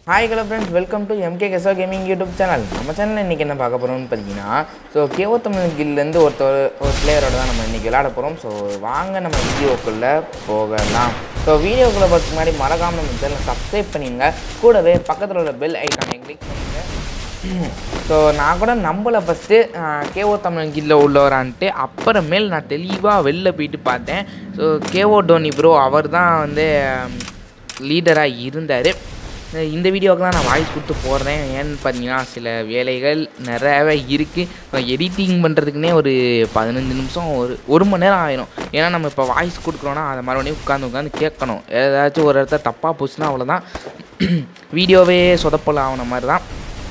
Hi hello friends welcome to MK கெசோ gaming YouTube channel நம்ம சேனலில் இன்றைக்கி என்ன பார்க்க போகிறோம்னு பார்த்தீங்கன்னா ஸோ கேஓ தமிழ் கில்லேருந்து ஒருத்தர் ஒரு பிளேயரோட தான் நம்ம இன்றைக்கி விளையாட போகிறோம் ஸோ வாங்க நம்ம வீடியோக்குள்ளே போகலாம் ஸோ வீடியோக்குள்ளே பார்த்து முன்னாடி மறக்காமல் நம்ம சேனலை சப்ஸ்கிரைப் பண்ணிடுங்க கூடவே பக்கத்தில் உள்ள பெல் ஐக்கானை கிளிக் பண்ணுங்கள் ஸோ நான் கூட நம்பலை ஃபஸ்ட்டு கேஓ தமிழ் கில்ல உள்ளவரான்ட்டு அப்புறமேல் நான் தெளிவாக வெளில போயிட்டு பார்த்தேன் ஸோ கேஓ டோனி ப்ரோ அவர் தான் வந்து லீடராக இருந்தார் இந்த வீடியோவுக்கு தான் நான் வாய்ஸ் கொடுத்து போடுறேன் ஏன்னு பார்த்தீங்கன்னா சில வேலைகள் நிறையவே இருக்குது எடிட்டிங் பண்ணுறதுக்குனே ஒரு பதினஞ்சு நிமிஷம் ஒரு ஒரு மணி நேரம் ஆயிரும் ஏன்னா நம்ம இப்போ வாய்ஸ் கொடுக்குறோன்னா அதை மறுபடியும் உட்காந்து உட்காந்து கேட்கணும் ஏதாச்சும் ஒரு இடத்த தப்பாக போச்சுன்னா அவ்வளோதான் வீடியோவே சொதப்பல் ஆகின மாதிரி தான்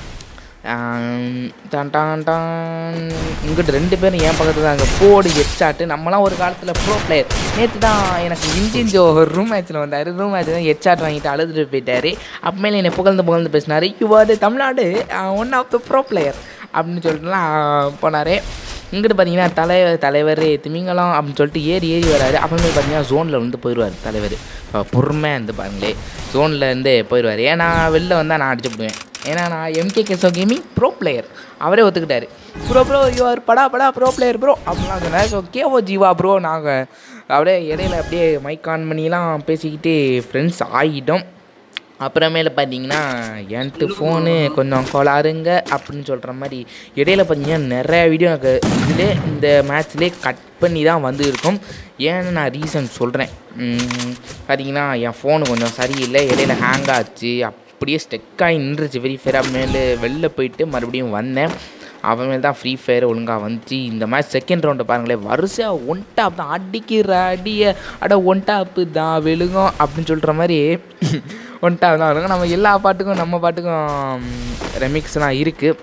ஆம், டான் டான் டான் இங்கிட்டு ரெண்டு பேரும் என் பக்கத்தில் தாங்க போடு ஹெட்ஷாட்டு நம்மலாம் ஒரு காலத்தில் ப்ரோ பிளேயர் நேற்று தான் எனக்கு இன்ஜின் ஒரு ரூம் மேட்ச்சில் வந்தார் ரூம் மேட்ச் தான் ஹெட்ஷாட் வாங்கிட்டு அழுதுட்டு போயிட்டார் அப்புறமேல என்னை புகழ்ந்து புகழ்ந்து பேசினார் you are Tamil Nadu one of the bro player அப்படின்னு சொல்லிட்டுலாம் போனார் இங்கிட்டு பார்த்தீங்கன்னா தலைவர் தலைவர் திமிங்கலம் அப்படின்னு சொல்லிட்டு ஏறி ஏறி வராரு அப்புறமே பார்த்தீங்கன்னா ஜோனில் வந்து போயிடுவார் தலைவர் பொறுமையாக இருந்து பாருங்களே ஜோனில் இருந்து போயிடுவார் ஏன்னா வெளில வந்தால் நான் அடிச்சு விடுவேன் ஏன்னா நான் எம்கே கேசோ கேமிங் ப்ரோ பிளேயர் அவரே ஒத்துக்கிட்டாரு ப்ரோ ப்ரோ யூஆர் படா படா ப்ரோ பிளேயர் ப்ரோ அப்படிலாம் சொன்னார் ஸோ கேஓ ஜீவா ப்ரோ நாங்கள் அப்படியே இடையில அப்படியே மைக் ஆன் பண்ணிலாம் பேசிக்கிட்டு ஃப்ரெண்ட்ஸ் ஆகிட்டோம் அப்புறமேல பார்த்தீங்கன்னா என்ட்டு ஃபோனு கொஞ்சம் கோளாறுங்க அப்படின்னு சொல்கிற மாதிரி இடையில பார்த்தீங்கன்னா நிறைய வீடியோ எனக்கு இதிலே இந்த மேட்ச்லேயே கட் பண்ணி தான் வந்து இருக்கும் ஏன்னு நான் ரீசன் சொல்கிறேன் பார்த்தீங்கன்னா என் ஃபோனு கொஞ்சம் சரியில்லை இடையில ஹேங் ஆச்சு அப்படியே ஸ்டெக்காகி நின்றுச்சு வெரி ஃபேர் மேலே வெளில போயிட்டு மறுபடியும் வந்தேன் அவன் மேல் தான் ஃப்ரீ ஃபயர் ஒழுங்காக வந்துச்சு இந்த மாதிரி செகண்ட் ரவுண்டை பாருங்களேன் வரிசையாக ஒன் டாப் தான் அடிக்கிற அடிய அட ஒன் டாப்பு தான் வெளுகும் அப்படின்னு சொல்கிற மாதிரி ஒன் டாப் தான் வெளுகும் நம்ம எல்லா பாட்டுக்கும் நம்ம பாட்டுக்கும் ரெமிக்ஸ்லாம் இருக்குது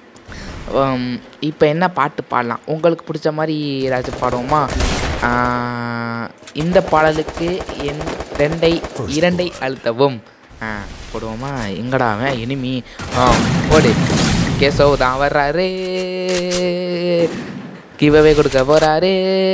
இப்போ என்ன பாட்டு பாடலாம் உங்களுக்கு பிடிச்ச மாதிரி ஏதாச்சும் பாடுவோமா ஆஹ், இந்த பாடலுக்கு என் ரெண்டை இரண்டை அழுத்தவும் ஆ போடுவோமா எங்கடா அவன் எனிமி ஆ போடு கேசவ் தான் வர்றாரு கிவவே கொடுக்க போறாரு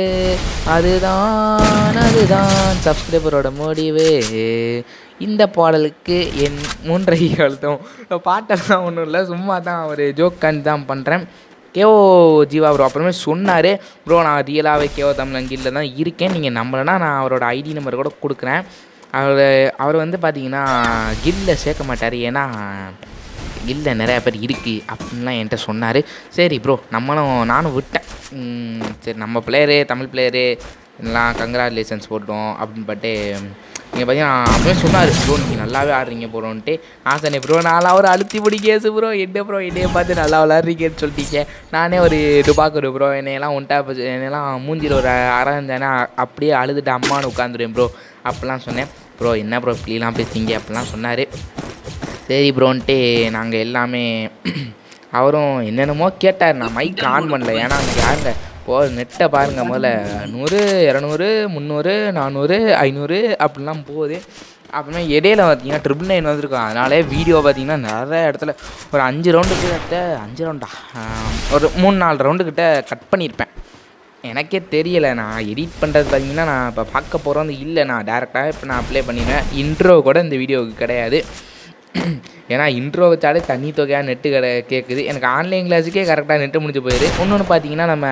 அதுதான் அதுதான் சப்ஸ்கிரைபரோட முடிவு இந்த பாடலுக்கு என் மூன்றை அழுத்தம் பாட்டெல்லாம் ஒன்றும் இல்லை சும்மா தான் ஒரு ஜோக்காண்டி தான் பண்ணுறேன் கேஓ ஜீவா ப்ரோ அப்புறமே சொன்னார் ப்ரோ நான் ரியலாகவே கேஓ தமிழங்கில் தான் இருக்கேன் நீங்கள் நம்பலைன்னா நான் அவரோட ஐடி நம்பர் கூட கொடுக்குறேன் அவர் அவர் வந்து பார்த்தீங்கன்னா கில்ல சேர்க்க மாட்டார் ஏன்னா கில்ல நிறையா பேர் இருக்குது அப்படின்லாம் என்கிட்ட சொன்னார் சரி ப்ரோ நம்மளும் நானும் விட்டேன் உம், சரி நம்ம பிளேயரு தமிழ் பிளேயரு எல்லாம் கங்க்ராச்சுலேஷன்ஸ் போட்டோம் அப்படின்னு பட்டு நீங்கள் பார்த்தீங்கன்னா அப்பவே சொன்னார் ப்ரோ நீங்கள் நல்லாவே ஆடுறீங்க ப்ரோன்ட்டு ஆசனே ப்ரோ நான்லாம் ஒரு அழுத்தி பிடி கேஸு ப்ரோ என்ன ப்ரோ என்னைய பார்த்து நல்லா விளாட்றீங்கன்னு சொல்லிட்டீங்க நானே ஒரு டுபாக்குரு ப்ரோ என்னையெல்லாம் ஒன்ட்டா என்னையெல்லாம் மூஞ்சியில் ஒரு அரை இருந்தேன்னா அப்படியே அழுதுட்டு அம்மானு உட்காந்துருவேன் ப்ரோ அப்படிலாம் சொன்னேன் ப்ரோ என்ன ப்ரோ இப்படிலாம் பேசுறீங்க அப்படிலாம் சொன்னார் சரி ப்ரோன்ட்டு நாங்கள் எல்லாமே அவரும் என்னென்னமோ கேட்டார் நான் மைக் ஆன் பண்ணல ஏன்னா அங்கே யாருங்க போ நெட்டை பாருங்கள் முதல்ல நூறு இரநூறு முந்நூறு நானூறு ஐநூறு அப்படிலாம் போகுது அப்புறமே இடையில பார்த்தீங்கன்னா ட்ரிபிள் நைன் வந்திருக்கும் அதனாலே வீடியோ பார்த்தீங்கன்னா நிறைய இடத்துல ஒரு அஞ்சு ரவுண்டு கிட்ட அஞ்சு ரவுண்டா ஆம், ஒரு மூணு நாலு ரவுண்டு கிட்ட கட் பண்ணியிருப்பேன் எனக்கே தெரியலை நான் எடிட் பண்ணுறது பார்த்தீங்கன்னா நான் இப்போ பார்க்க போகிறது இல்லை நான் டேரெக்டாக இப்போ நான் அப்ளை பண்ணிடுவேன் இன்ட்ரோ கூட இந்த வீடியோவுக்கு கிடையாது ஏன்னா இன்ட்ரோ வச்சாலே தண்ணி தொகையாக நெட்டு கடை கேட்குது எனக்கு ஆன்லைன் கிளாஸுக்கே கரெக்டாக நெட்டு முடிஞ்சு போயிடுது இன்னொன்று பார்த்தீங்கன்னா நம்ம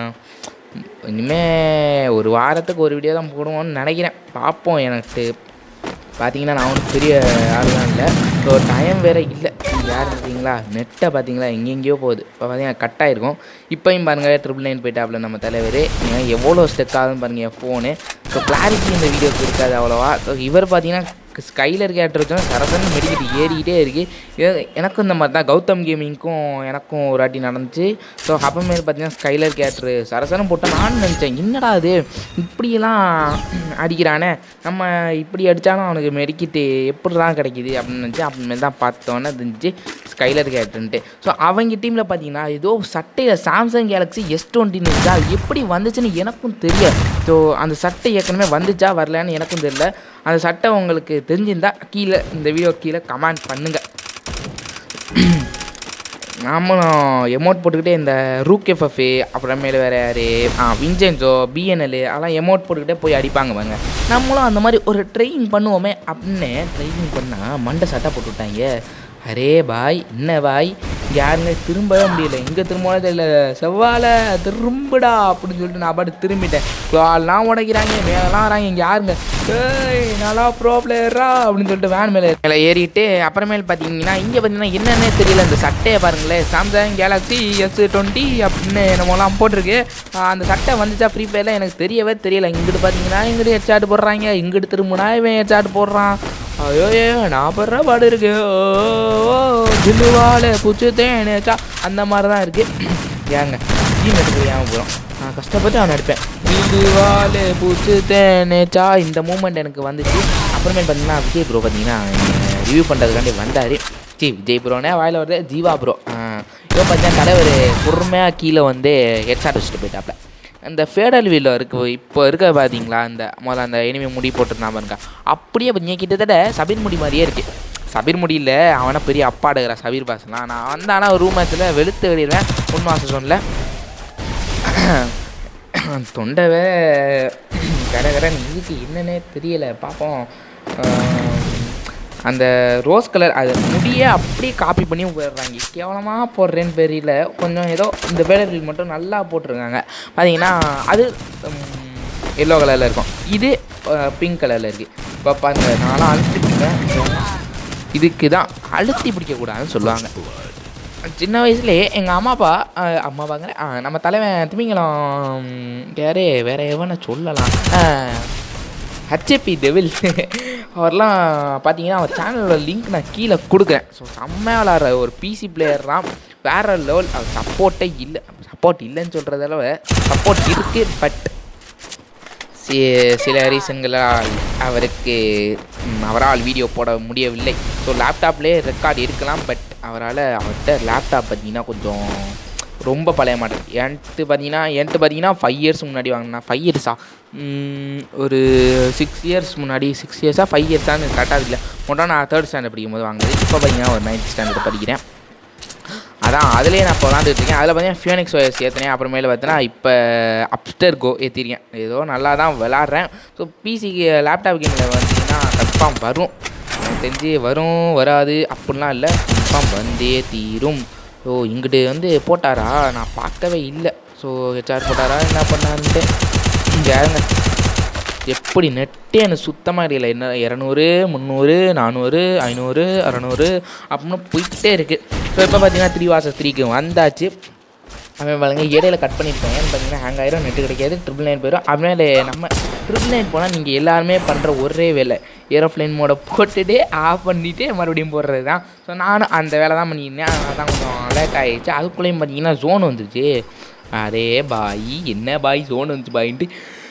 இனிமேல் ஒரு வாரத்துக்கு ஒரு வீடியோ தான் போடுவோம்னு நினைக்கிறேன் பார்ப்போம் எனக்கு பார்த்தீங்கன்னா நான் ஒன்றும் பெரிய ஆளுலாம் இல்லை ஸோ டைம் வேறு இல்லை யார் இருக்கீங்களா நெட்டை பார்த்தீங்களா எங்கெங்கேயோ போகுது இப்போ பார்த்தீங்கன்னா கட் ஆகிருக்கும் இப்போயும் பாருங்கள் ட்ரிபிள் நைன் போயிட்டாப்புல நம்ம தலைவர் ஏன் எவ்வளோ ஸ்டெக் ஆகுதுன்னு பாருங்கள் என் ஃபோனு ஸோ கிளாரிட்டி இந்த வீடியோக்கு இருக்காது அவ்வளோவா ஸோ இவர் பார்த்தீங்கன்னா ஸ்கைலர் கேரக்டர் வச்சோன்னா சரசன்னு மெடிக்கிட்டு ஏறிக்கிட்டே இருக்குது இது எனக்கும் இந்த மாதிரி தான் கௌதம் கேமிங்க்கும் எனக்கும் ஒரு வாட்டி நடந்துச்சு ஸோ அப்புறமேல் பார்த்தீங்கன்னா ஸ்கைலர் கேரக்டர் சரசனம் போட்டால் நான் நினச்சேன் என்னடா அது இப்படியெல்லாம் அடிக்கிறானே நம்ம இப்படி அடித்தாலும் அவனுக்கு மெடிக்கிட்டு எப்படி தான் கிடைக்குது அப்படின்னு நினச்சி அப்புறமேல் தான் பார்த்தோன்னே தெரிஞ்சு ஸ்கைலர் கேரக்டர்ன்ட்டு ஸோ அவங்க டீமில் பார்த்தீங்கன்னா ஏதோ சட்டையில் சாம்சங் கேலக்ஸி எஸ் டுவெண்ட்டின்னு இருக்கா அது எப்படி வந்துச்சுன்னு எனக்கும் தெரியாது ஸோ அந்த சட்டை ஏற்கனவே வந்துச்சா வரலன்னு எனக்கும் தெரியல அந்த சட்டை உங்களுக்கு தெரிஞ்சிருந்தா கீழே இந்த வீடியோ கீழே கமெண்ட் பண்ணுங்கள் நாமளும் எமௌண்ட் போட்டுக்கிட்டே இந்த ரூக் எஃப்எஃப் அப்புறமேல வேறு யார் ஆ விஞ்சென்சோ பிஎன்எல் அதெல்லாம் எமௌண்ட் போட்டுக்கிட்டே போய் அடிப்பாங்க பாங்க நம்மளும் அந்த மாதிரி ஒரு ட்ரெயின் பண்ணுவோமே அப்படின்னு ட்ரைனிங் பண்ணால் மண்டை சட்டை போட்டு விட்டாங்க அரே பாய் என்ன பாய் யாருங்க திரும்பவே முடியல எங்கே திரும்பவே தெரியல செவ்வாழை திரும்புடா அப்படின்னு சொல்லிட்டு நான் பாட்டு திரும்பிட்டேன் கால்லாம் உடைக்கிறாங்க மேலாம் வராங்க இங்கே யாருங்க ஏய் நல்லா ப்ரோ பிளேயரா அப்படின்னு சொல்லிட்டு வேன் மேலே மேலே ஏறிட்டு அப்புறமேல் பார்த்தீங்கன்னா இங்கே பார்த்தீங்கன்னா என்னன்னே தெரியல இந்த சட்டையை பாருங்களேன் சாம்சங் கேலக்ஸி எஸ் டுவெண்ட்டி அப்படின்னு என்னமோலாம் போட்டிருக்கு ஆஹ் அந்த சட்டை வந்துச்சா ஃப்ரீ ஃபயரில் எனக்கு தெரியவே தெரியல இங்கிட்டு பார்த்தீங்கன்னா இங்கிட்டு ஹெட்சாட் போடுறாங்க இங்கிட்டு திரும்பினா இவன் ஹெட்சாட் போடுறான் ஐயோ நான் படுற பாடு இருக்கு ஓ ஜில்லுவால பூச்சு தேனேச்சா அந்த மாதிரி தான் இருக்கு ஏங்க ஜீன் எடுத்து ஏன் போகிறோம் நான் கஷ்டப்பட்டு அவன் நடிப்பேன் ஜில்லுவால பூச்சு தேனேச்சா இந்த மூமெண்ட் எனக்கு வந்துச்சு அப்புறமே பார்த்தீங்கன்னா விஜய் ப்ரோ பார்த்தீங்கன்னா ரிவ்யூ பண்ணுறதுக்காண்டி வந்தார் சி விஜய் ப்ரோனே வாயில் வருது ஜீவா ப்ரோ இப்போ பார்த்தீங்கன்னா தலைவர் பொறுமையாக கீழே வந்து ஹெட்ஷாட் வச்சுட்டு போயிட்டாப்ல அந்த ஃபேடல் வீலில் இருக்கு இப்போ இருக்க பார்த்தீங்களா அந்த முதல்ல அந்த எனிமே முடி போட்டிருந்தான் பாருங்க அப்படியே பார்த்தீங்க கிட்டத்தட்ட சபீர் முடி மாதிரியே இருக்கு சபீர் முடியில் அவனை பெரிய அப்பாடுகிற சபீர் பாசலாம் நான் வந்தானா ரூம் மேட்ச்சில் வெளுத்து வெளியிடுவேன் ஒன்று மாதம் சொன்னல தொண்டவே கர கரன்னு இதுக்கு என்னன்னே தெரியல பார்ப்போம் ஆம், அந்த ரோஸ் கலர் அது முடியே அப்படியே காப்பி பண்ணி போயிடுறாங்க கேவலமாக போடுறேன்னு தெரியல கொஞ்சம் ஏதோ இந்த பேடர் மட்டும் நல்லா போட்டிருக்காங்க பார்த்தீங்கன்னா அது எல்லோ கலரில் இருக்கும் இது பிங்க் கலரில் இருக்குது இப்போ பாருங்க நான்லாம் அழுத்தி பிடிப்பேன் இதுக்கு தான் அழுத்தி பிடிக்கக்கூடாதுன்னு சொல்லுவாங்க சின்ன வயசுலேயே எங்கள் அம்மா அப்பா அஹ், அம்மா அப்பாங்க அஹ், நம்ம தலைவன் திமிங்கலம் யாரே வேற எவனை சொல்லலாம் ஹச்ஏபி டெவில் அவர்லாம் பார்த்தீங்கன்னா அவர் சேனலோட லிங்க் நான் கீழே கொடுக்குறேன் ஸோ செம்மையாக விளாட்ற ஒரு பிசி பிளேயர் தான் வேற லெவல் அவர் சப்போர்ட்டே இல்லை சப்போர்ட் இல்லைன்னு சொல்கிறத அளவு சப்போர்ட் இருக்குது பட் சி சில ரீசன்களால் அவருக்கு ம், அவரால் வீடியோ போட முடியவில்லை ஸோ லேப்டாப்லேயே ரெக்கார்ட் எடுக்கலாம் பட் அவரால் அவர்கிட்ட லேப்டாப் பார்த்தீங்கன்னா கொஞ்சம் ரொம்ப பழைய மாடல் என்ட்டு பார்த்தீங்கன்னா என்ட்டு பார்த்தீங்கன்னா ஃபைவ் இயர்ஸ் முன்னாடி வாங்கினா ஃபைவ் இயர்ஸா ஒரு சிக்ஸ் இயர்ஸ் முன்னாடி சிக்ஸ் இயர்ஸாக ஃபைவ் இயர்ஸான்னு கரெக்டாக இல்லை மொத்தம் நான் தேர்ட் ஸ்டாண்டர்ட் படிக்கும்போது வாங்குது இப்போ பார்த்தீங்கன்னா ஒரு நைன்த் ஸ்டாண்டர்ட் படிக்கிறேன் அதான் அதுலேயே நான் இப்போ விளாண்டுட்டு இருக்கேன் அதில் பார்த்தீங்கன்னா ஃபியூனிக்ஸ் OS ஏற்றினேன் அப்புறமேல பார்த்தீங்கன்னா இப்போ அப்ஸ்டர் கோ ஏற்றிருக்கேன் ஏதோ நல்லா தான் விளாட்றேன் ஸோ பிசிக்கு லேப்டாப் கேமில் வந்தீங்கன்னா கன்ஃபார்ம் வரும் எனக்கு தெரிஞ்சு வரும் வராது அப்படிலாம் இல்லை கன்ஃபார்ம் வந்தே தீரும் ஸோ இங்கிட்டு வந்து போட்டாரா நான் பார்க்கவே இல்லை ஸோ ஹெச்ஆர் போட்டாரா என்ன பண்ணாருன்ட்டு இங்கே யாருங்க எப்படி நெட்டே எனக்கு சுத்தமாக தெரியல என்ன இரநூறு முந்நூறு நானூறு ஐநூறு அறநூறு அப்படின்னு போயிட்டே இருக்குது ஸோ இப்போ பார்த்தீங்கன்னா த்ரீ வாசஸ் த்ரீக்கு வந்தாச்சு அவன் பாருங்க இடையில கட் பண்ணியிருப்பேன் ஏன்னு பார்த்தீங்கன்னா ஹேங் ஆயிரும் நெட்டு கிடைக்காது ட்ரிபிள் நைன் போயிடும் அதுமாதிரி நம்ம ட்ரிபிள் நைன் போனால் நீங்கள் எல்லாருமே பண்ணுற ஒரே வேலை ஏரோப்ளைன் மோட போட்டுட்டு ஆஃப் பண்ணிவிட்டு மறுபடியும் போடுறது தான் ஸோ நானும் அந்த வேலை தான் பண்ணியிருந்தேன் அதனால தான் கொஞ்சம் லேட் ஆகிடுச்சு அதுக்குள்ளேயும் பார்த்தீங்கன்னா ஜோன் வந்துருச்சு அதே பாய் என்ன பாய் ஜோன் வந்துச்சு பாயின்ட்டு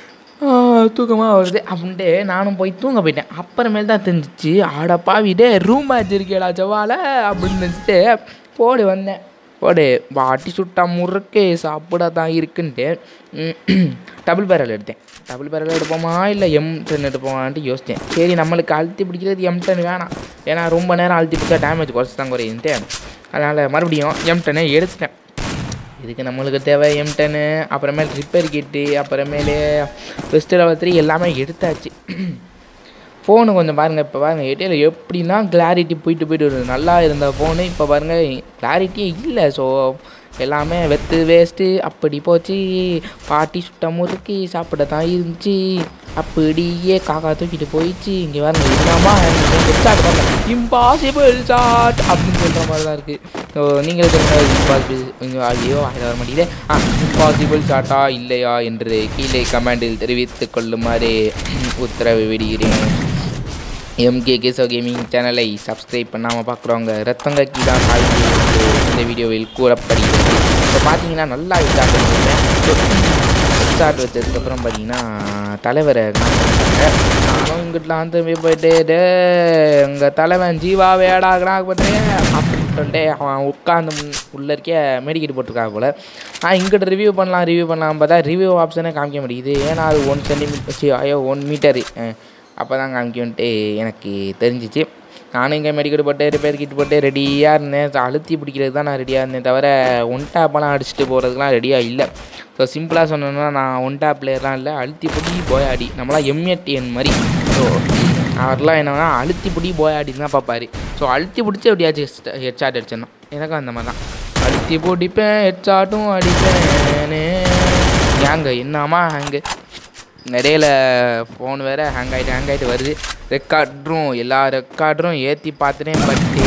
தூக்கமாக வருது அப்படின்ட்டு நானும் போய் தூங்க போயிட்டேன் அப்புறமேல் தான் தெரிஞ்சிச்சு ஆடப்பா விடே ரூம் மேட்ச் இருக்கேடா செவ்வால அப்படின்னு நினச்சிட்டு போடு வந்தேன் போடு வாட்டி சுட்டா முறுக்கு சாப்பிட தான் இருக்குன்ட்டு டபுள் பேரல் எடுத்தேன் டபுள் பேரல் எடுப்போமா இல்லை எம் டென் எடுப்போமான்ட்டு யோசித்தேன் சரி நம்மளுக்கு அழுத்தி பிடிக்கிறது எம் டென் வேணாம் ஏன்னா ரொம்ப நேரம் அழுத்தி பிடிச்சா டேமேஜ் குறைச்சி தான் குறையுன்ட்டு அதனால் மறுபடியும் எம் டென்னை எடுத்துட்டேன் இதுக்கு நம்மளுக்கு தேவை எம் டென்னு அப்புறமேல் ரிப்பேர் கிட்டு அப்புறமேலே ஃபஸ்ட்டு லெவல் த்ரீ எல்லாமே எடுத்தாச்சு ஃபோனு கொஞ்சம் பாருங்கள் இப்போ பாருங்கள் எட்டையில் எப்படிலாம் கிளாரிட்டி போயிட்டு போயிட்டு வருது நல்லா இருந்த ஃபோனு இப்போ பாருங்கள் கிளாரிட்டியே இல்லை ஸோ எல்லாமே வெத்து வேஸ்ட்டு அப்படி போச்சு பாட்டி சுட்ட முறுக்கி சாப்பிட தான் இருந்துச்சு அப்படியே காக்கா தூக்கிட்டு போயிடுச்சு இங்கே பாருங்க என்னமா ஷாட் பாருங்க இம்பாசிபிள் ஷாட் அப்படின்னு சொல்கிற மாதிரி தான் இருக்குது ஸோ நீங்கள் இம்பாசிபிள் கொஞ்சம் ஐயோ வாயில வர மாட்டேங்குது ஆ இம்பாசிபிள் ஷாட்டா இல்லையா என்று கீழே கமெண்டில் தெரிவித்துக் கொள்ளுமாறு உத்தரவு விடுகிறேன் எம்கே கேசோ கேமிங் சேனலை சப்ஸ்கிரைப் பண்ணாமல் பார்க்குறவங்க ரத்தம் கக்கி தான் சாய்ந்து என்று இந்த வீடியோவில் கூறப்படுகிறது இப்போ பார்த்தீங்கன்னா நல்லா ஸ்டார்ட் பண்ணிருக்கேன் ஸ்டார்ட் வச்சதுக்கப்புறம் பார்த்தீங்கன்னா தலைவரை காமிச்சாங்க. நானும் இங்கிட்டலாம் வந்து போய் போயிட்டு டே எங்கள் தலைவன் ஜீவா வேடா கிராக் பண்ணுறேன் அப்படின்னு சொல்லிட்டு அவன் உட்காந்து உள்ளே இருக்க மெடிக்கெட் போட்டிருக்காங்க போல் நான் இங்கிட்ட ரிவ்யூ பண்ணலாம் ரிவ்யூ பண்ணலாம் பார்த்தா ரிவ்யூ ஆப்ஷனே காமிக்க முடியுது ஏன்னா அது ஒன் சென்டிமீட்டர் ஐயோ ஒன் மீட்டரு அப்போ தான் காமிக்கும்ன்ட்டு எனக்கு தெரிஞ்சிச்சு நானும் இங்கே மெடிக்கெட் போட்டு ரிப்பேர் கிட் போட்டு ரெடியாக இருந்தேன் So, அழுத்தி பிடிக்கிறது தான் நான் ரெடியாக இருந்தேன் தவிர ஒன் டேப்பெல்லாம் அடிச்சுட்டு போகிறதுக்குலாம் ரெடியாக இல்லை ஸோ சிம்பிளாக சொன்னோன்னா நான் ஒன் டேப் பிளேயர்லாம் இல்லை அழுத்தி பிடி போயாடி நம்மளாம் எம்எட்டிஎன் மாதிரி ஸோ அவர்லாம் என்னன்னா அழுத்தி பிடி போயாடி தான் பார்ப்பாரு ஸோ அழுத்தி பிடிச்சி எப்படியாச்சும் ஹெட்ஷாட் அடிச்சிடணும் எனக்கும் அந்த மாதிரி தான் அழுத்தி பிடிப்பேன் ஹெட்ஷாட்டும் அடிப்பேன் ஏங்க என்னம்மா ஹேங்கு நிறையில ஃபோன் வேறு ஹேங் ஆகிட்டு ஹேங் ஆகிட்டு வருது ரெக்கார்டும் எல்லா ரெக்கார்டும் ஏற்றி பார்த்துட்டேன் பட்டு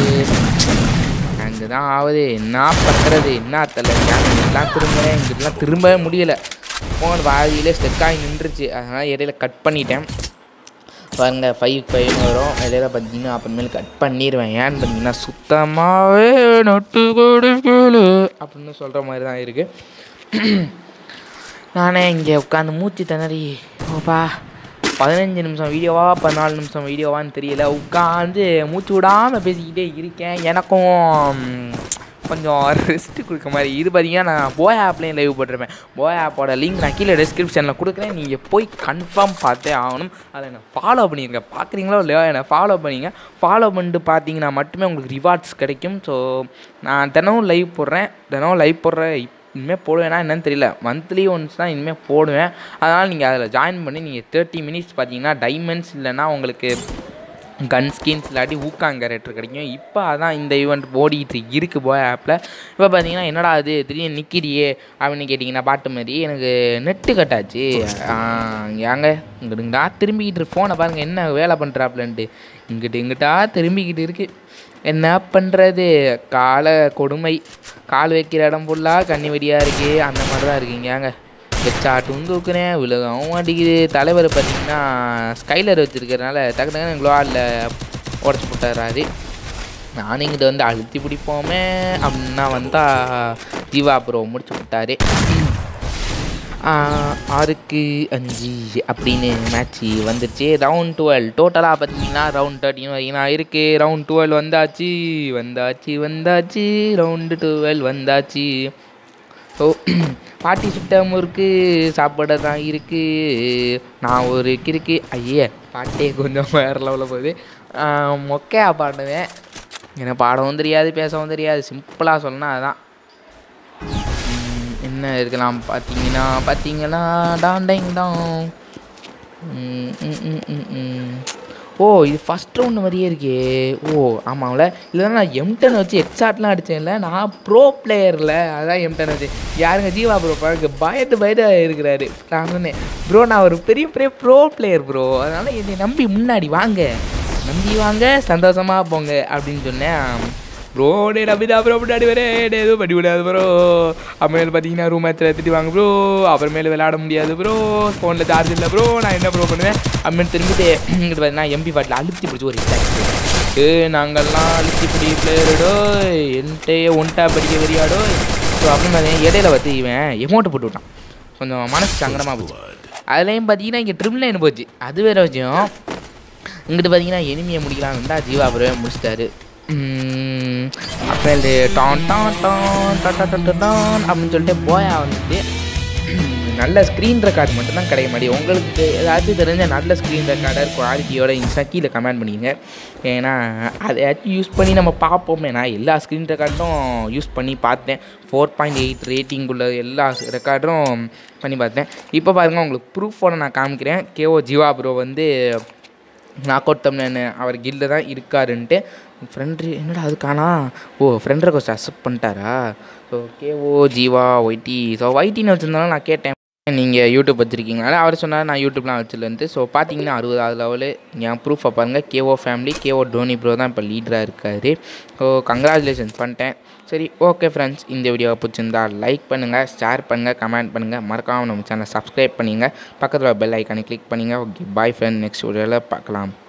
ஹேங்கு தான் ஆகுது என்ன பண்ணுறது என்ன தெரியல எல்லாம் திரும்புகிறேன் இங்கிட்டலாம் திரும்பவே முடியலை ஃபோன் வாதியிலே ஸ்டெக் ஆகி நின்றுச்சு அதனால் இடையில கட் பண்ணிட்டேன் பாருங்க ஃபைவ் ஃபைவ் வரும் இடையில பார்த்தீங்கன்னா அப்புறமேல் கட் பண்ணிடுவேன் ஏன்னு பார்த்தீங்கன்னா சுத்தமாகவே நொட்டு கொடுக்கல அப்படின்னு சொல்கிற மாதிரி தான் இருக்குது நானே இங்கே உட்காந்து மூச்சு திணறி ஓப்பா பதினஞ்சு நிமிஷம் வீடியோவா பதினாலு நிமிஷம் வீடியோவான்னு தெரியல உட்காந்து மூச்சு விடாமல் பேசிக்கிட்டே இருக்கேன் எனக்கும் ம், கொஞ்சம் ரெஸ்ட் கொடுக்க மாதிரி இது பார்த்தீங்கன்னா நான் போய் ஆப்லேயும் லைவ் போட்டிருப்பேன் போய் ஆப்போட லிங்க் நான் கீழே டிஸ்கிரிப்ஷனில் கொடுக்குறேன் நீங்கள் போய் கன்ஃபார்ம் பார்த்தே ஆகணும் அதை என்ன ஃபாலோ பண்ணிருங்க பார்க்குறீங்களோ இல்லையோ என்னை ஃபாலோ பண்ணிங்க ஃபாலோ பண்ணிட்டு பார்த்தீங்கன்னா மட்டுமே உங்களுக்கு ரிவார்ட்ஸ் கிடைக்கும் ஸோ நான் தினமும் லைவ் போடுறேன் தினமும் லைவ் போடுற இனிமேல் போடுவேனா என்னன்னு தெரியல மந்த்லி ஒன்ஸ் தான் இனிமேல் போடுவேன் அதனால் நீங்கள் அதில் ஜாயின் பண்ணி நீங்கள் தேர்ட்டி மினிட்ஸ் பார்த்தீங்கன்னா டைமண்ட்ஸ் இல்லைன்னா உங்களுக்கு கன் ஸ்கின்ஸ் இல்லாட்டி ஊக்காங் கேரக்டர் கிடைக்கும் இப்போ அதான் இந்த ஈவெண்ட் ஓடிட்டு இருக்கு போய் ஆப்பில் இப்போ பார்த்தீங்கன்னா என்னடா அது திடீர்னு நிற்கிறியே அப்படின்னு கேட்டிங்கன்னா பாட்டு மாதிரி எனக்கு நெட்டு கட்டாச்சு ஏங்க இங்கிட்டுங்கடா திரும்பிக்கிட்டு ஃபோனை பாருங்கள் என்ன வேலை பண்ணுறாப்புலன்ட்டு இங்கிட்டு இங்கிட்டா திரும்பிக்கிட்டு இருக்கு என்ன பண்ணுறது கால கொடுமை கால் வைக்கிற இடம் ஃபுல்லாக கண்ணி வெடியாக இருக்கு அந்த மாதிரி தான் இருக்குங்க ஏங்க ஹெச்சாட்டும் தூக்குறேன் விழுகவும் மாட்டேங்குது தலைவர் பார்த்தீங்கன்னா ஸ்கைலர் வச்சுருக்கறனால டக்கு டக்குன்னு க்ளோவாலில் உடச்சி போட்டுறாரு நானும் இங்கிட்ட வந்து அழுத்தி பிடிப்போமே அப்படின்னா வந்தால் ஜீவா ப்ரோ முடிச்சு விட்டாரு ஆஹ், ஆறுக்கு அஞ்சு அப்படின்னு மேட்ச்சு வந்துருச்சு ரவுண்ட் டுவெல் டோட்டலாக பார்த்தீங்கன்னா ரவுண்ட் தேர்ட்டின் வரைக்கும் நான் இருக்கு ரவுண்ட் டுவெல் வந்தாச்சு வந்தாச்சு வந்தாச்சு ரவுண்டு டுவெல் வந்தாச்சு ஸோ பாட்டி சுட்ட முறுக்கு சாப்பிட தான் இருக்கு நான் ஒரு கிறுக்கு ஐயே பாட்டே கொஞ்சம் வேறு லெவலில் போகுது ஆஹ், மொக்கையா பாடுவேன் எனக்கு பாடவும் தெரியாது பேசவும் தெரியாது சிம்பிளாக சொல்லணும் அதுதான் ம், என்ன இருக்கலாம் பார்த்தீங்கன்னா பார்த்தீங்கன்னா டாண்டைங் டாங் ம், ம், ம், ம், ம். ஓ இது ஃபஸ்ட் ரவுண்டு மாதிரியே இருக்கே ஓ ஆமாம்ல இல்லைன்னா நான் எம்டன் வச்சு ஹெட்ஷாட்லாம் அடித்தேன்ல நான் ப்ரோ பிளேயரில் அதான் எம்டன் வச்சு யாருங்க ஜீவா ப்ரோ பாருங்க பயத்து பயத்து இருக்கிறாரு நான் சொன்னேன் ப்ரோ நான் ஒரு பெரிய பெரிய ப்ரோ பிளேயர் ப்ரோ அதனால் என்னை நம்பி முன்னாடி வாங்க நம்பி வாங்க சந்தோஷமாக போங்க அப்படின்னு சொன்னேன் ப்ரோ டே நம்பிதான் ப்ரோ முன்னாடி வரேன் டே எதுவும் பண்ணி விடாது ப்ரோ அப்புறமேல பார்த்தீங்கன்னா ரூம் மேட்ச்சில் எடுத்துட்டு வாங்க ப்ரோ அப்புறமேல விளையாட முடியாது ப்ரோ ஃபோனில் சார்ஜ் இல்லை ப்ரோ நான் என்ன ப்ரோ பண்ணுவேன் அப்புறமேல திரும்பிட்டு இங்கிட்டு பார்த்தீங்கன்னா எம்பி பாட்டில் அழுத்தி பிடிச்சி ஒரு ஏ நாங்கள்லாம் அழுத்தி பிடி பிளேயரடோ என்கிட்டயே ஒன்ட்டா படிக்க வரியாடோ ஸோ அப்படின்னு பார்த்தீங்கன்னா இடையில வந்து இவன் எமௌண்ட்டு போட்டு விட்டான் கொஞ்சம் மனசு சங்கடமாக போச்சு அதுலேயும் பார்த்தீங்கன்னா இங்கே ட்ரிம் லைன் போச்சு அது வேற விஷயம் இங்கிட்டு பார்த்தீங்கன்னா எனிமியை முடிக்கலாம்னு இருந்தால் ஜீவா ப்ரோவே முடிச்சிட்டாரு உம், அப்புறம் இந்த டான் டான் டான் டான் டான் டான் டான் அப்படின்னு சொல்லிட்டு போயா வந்துட்டு நல்ல ஸ்க்ரீன் ரெக்கார்ட் மட்டும் தான் கிடைக்க மாட்டேங்குது உங்களுக்கு ஏதாச்சும் தெரிஞ்ச நல்ல ஸ்க்ரீன் ரெக்கார்டர் குவாலிட்டியோட இன்ஸ்டா கீழே கமெண்ட் பண்ணிங்க ஏன்னா அதையாச்சும் யூஸ் பண்ணி நம்ம பார்ப்போமே நான் எல்லா ஸ்க்ரீன் ரெக்கார்டும் யூஸ் பண்ணி பார்த்தேன் ஃபோர் பாயிண்ட் எயிட் ரேட்டிங் உள்ள எல்லா ரெக்கார்டும் பண்ணி பார்த்தேன் இப்போ பாருங்கள் உங்களுக்கு ப்ரூஃபோட நான் காமிக்கிறேன் கேஓ ஜீவா ப்ரோ வந்து நாக் அவுட் தமிழன் அவர் கில்ல தான் இருக்காருன்ட்டு ஃப்ரெண்டு என்னடா அது காணா ஓ ஃப்ரெண்ட் ரெக்வஸ்ட் அக்செப்ட் பண்ணிட்டாரா so KO Jeeva YT so ஒய்டின்னு வச்சுருந்தாலும் நான் கேட்டேன் நீங்கள் யூடியூப் வச்சுருக்கீங்களா அவர் சொன்னார் நான் யூடியூப்லாம் வச்சுலேருந்து ஸோ பார்த்தீங்கன்னா அறுபதாவது லெவலு என் ப்ரூஃபை பாருங்கள் KO family KO Tony bro தான் இப்போ லீடராக இருக்கார் ஸோ கங்க்ராச்சுலேஷன்ஸ் பண்ணிட்டேன் சரி ஓகே ஃப்ரெண்ட்ஸ் இந்த வீடியோவை பிடிச்சிருந்தா லைக் பண்ணுங்கள் ஷேர் பண்ணுங்கள் கமெண்ட் பண்ணுங்கள் மறக்காமல் நம்ம சேனலை சப்ஸ்கிரைப் பண்ணிங்க பக்கத்தில் பெல் ஐக்கானை கிளிக் பண்ணிங்க ஓகே பாய் ஃப்ரெண்ட் நெக்ஸ்ட் வீடியோவில் பார்க்கலாம்